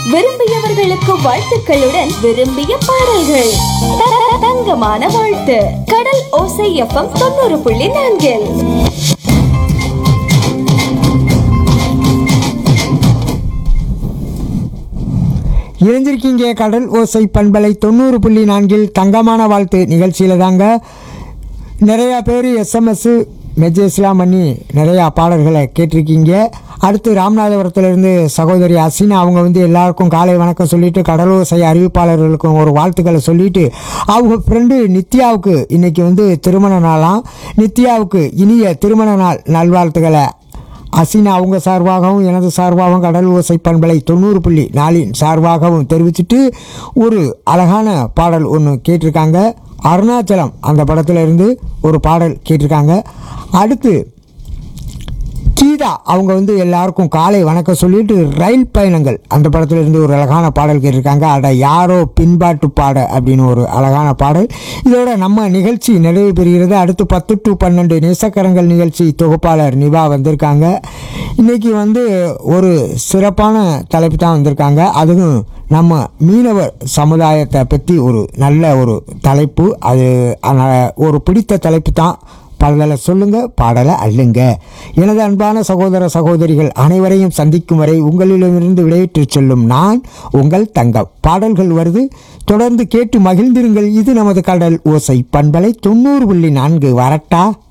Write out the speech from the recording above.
விரும்பியவர்களுக்கு வாழ்த்துக்களுடன் விரும்பிய பாடல்கள் த- த- தங்கமான வாழ்த்து கடல் ஓசை எஃப்எம் தொண்ணூறு புள்ளி நான்கில் இணைஞ்சிருக்கீங்க கடல் ஓசை பண்பலை தொண்ணூறு புள்ளி நான்கில் தங்கமான வாழ்த்து நிகழ்ச்சியில் தாங்க நிறையா பேர் எஸ்எம்எஸ் மெசேஜ்லாம் பண்ணி நிறையா பாடல்களை கேட்டிருக்கீங்க அடுத்து ராமநாதபுரத்துலேருந்து சகோதரி அசினா அவங்க வந்து எல்லாருக்கும் காலை வணக்கம் சொல்லிட்டு கடலோசை அறிவிப்பாளர்களுக்கும் ஒரு வாழ்த்துக்களை சொல்லிட்டு அவங்க ஃப்ரெண்டு நித்யாவுக்கு இன்னைக்கு வந்து திருமண நாளாம் நித்யாவுக்கு இனிய திருமண நாள் நல்வாழ்த்துக்களை அசினா அவங்க சார்பாகவும் எனது சார்பாகவும் கடல் ஓசை பண்பலை தொண்ணூறு புள்ளி நாலின் சார்பாகவும் தெரிவிச்சிட்டு ஒரு அழகான பாடல் ஒன்று கேட்டிருக்காங்க அருணாச்சலம் அந்த படத்துல இருந்து ஒரு பாடல் கேட்டிருக்காங்க அடுத்து கீதா அவங்க வந்து எல்லாருக்கும் காலை வணக்கம் சொல்லிட்டு ரயில் பயணங்கள் அந்த படத்துல இருந்து ஒரு அழகான பாடல் கேட்டிருக்காங்க அட யாரோ பின்பாட்டு பாட அப்படின்னு ஒரு அழகான பாடல் இதோட நம்ம நிகழ்ச்சி நிறைவு பெறுகிறது அடுத்து பத்து டு பன்னெண்டு நேசக்கரங்கள் நிகழ்ச்சி தொகுப்பாளர் நிவா வந்திருக்காங்க இன்னைக்கு வந்து ஒரு சிறப்பான தலைப்பு தான் வந்திருக்காங்க அதுவும் நம்ம மீனவர் சமுதாயத்தை பற்றி ஒரு நல்ல ஒரு தலைப்பு அது அதனால ஒரு பிடித்த தலைப்பு தான் பாடலை சொல்லுங்க பாடலை அள்ளுங்க எனது அன்பான சகோதர சகோதரிகள் அனைவரையும் சந்திக்கும் வரை உங்களிடமிருந்து விடைபெற்றுச் செல்லும் நான் உங்கள் தங்கம் பாடல்கள் வருது தொடர்ந்து கேட்டு மகிழ்ந்திருங்கள் இது நமது கடல் ஓசை பண்பலை தொண்ணூறு புள்ளி நான்கு வரட்டா